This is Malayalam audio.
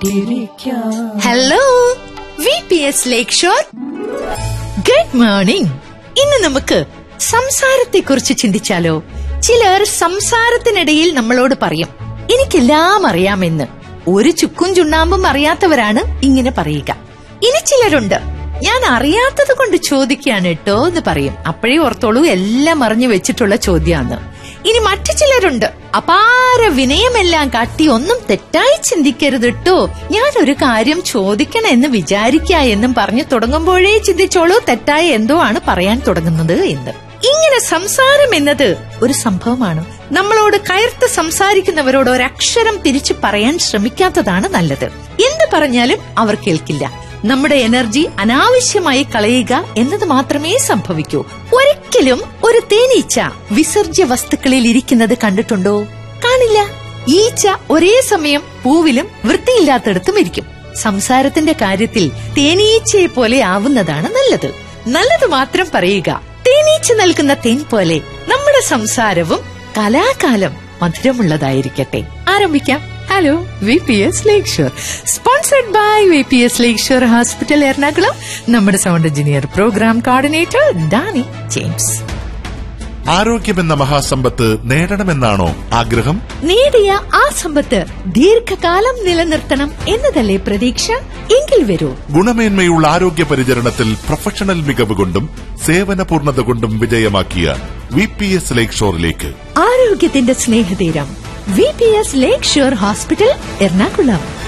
hello V P S lake shore good morning ഇന്ന് നമുക്ക് സംസാരത്തെ കുറിച്ച് ചിന്തിച്ചാലോ ചിലർ സംസാരത്തിനിടയിൽ നമ്മളോട് പറയും എനിക്കെല്ലാം അറിയാമെന്ന് ഒരു ചുക്കും ചുണ്ണാമ്പും അറിയാത്തവരാണ് ഇങ്ങനെ പറയുക ഇനി ചിലരുണ്ട് ഞാൻ അറിയാത്തത് കൊണ്ട് ചോദിക്കാണ് കേട്ടോ എന്ന് പറയും അപ്പോഴേ ഓർത്തോളൂ എല്ലാം അറിഞ്ഞു വെച്ചിട്ടുള്ള ചോദ്യമാണ് ഇനി മറ്റു ചിലരുണ്ട് അപാര വിനയമെല്ലാം കാട്ടി ഒന്നും തെറ്റായി ചിന്തിക്കരുത് കേട്ടോ ഞാനൊരു കാര്യം ചോദിക്കണം എന്ന് വിചാരിക്ക എന്നും പറഞ്ഞു തുടങ്ങുമ്പോഴേ ചിന്തിച്ചോളൂ തെറ്റായ എന്തോ ആണ് പറയാൻ തുടങ്ങുന്നത് എന്ന് ഇങ്ങനെ സംസാരം എന്നത് ഒരു സംഭവമാണ് നമ്മളോട് കയർത്ത് സംസാരിക്കുന്നവരോട് ഒരക്ഷരം തിരിച്ചു പറയാൻ ശ്രമിക്കാത്തതാണ് നല്ലത് എന്ത് പറഞ്ഞാലും അവർ കേൾക്കില്ല നമ്മുടെ എനർജി അനാവശ്യമായി കളയുക എന്നത് മാത്രമേ സംഭവിക്കൂ ഒരിക്കലും ഒരു തേനീച്ച വിസർജ്യ വസ്തുക്കളിൽ ഇരിക്കുന്നത് കണ്ടിട്ടുണ്ടോ കാണില്ല ഈച്ച ഒരേ സമയം പൂവിലും വൃത്തിയില്ലാത്തടത്തും ഇരിക്കും സംസാരത്തിന്റെ കാര്യത്തിൽ തേനീച്ചയെ പോലെ ആവുന്നതാണ് നല്ലത് നല്ലത് മാത്രം പറയുക തേനീച്ച നൽകുന്ന തേൻ പോലെ നമ്മുടെ സംസാരവും കലാകാലം മധുരമുള്ളതായിരിക്കട്ടെ ആരംഭിക്കാം hello V P S lake shore sponsored by V P S lake shore hospital Ernakulam നമ്മുടെ sound engineer programme coordinator Danny James ആരോഗ്യമെന്ന മഹാസമ്പത്ത് നേടണമെന്നാണോ ആഗ്രഹം നേടിയ ആ സമ്പത്ത് ദീർഘകാലം നിലനിർത്തണം എന്നതല്ലേ പ്രതീക്ഷ എങ്കിൽ വരൂ ഗുണമേന്മയുള്ള ആരോഗ്യ പരിചരണത്തിൽ പ്രൊഫഷണൽ മികവ് കൊണ്ടും സേവന പൂർണ്ണത കൊണ്ടും വിജയമാക്കിയ വി പി എസ് ലേക്ക് ഷോറിലേക്ക് ആരോഗ്യത്തിന്റെ സ്നേഹതീരം V P S lake shore hospital Ernakulam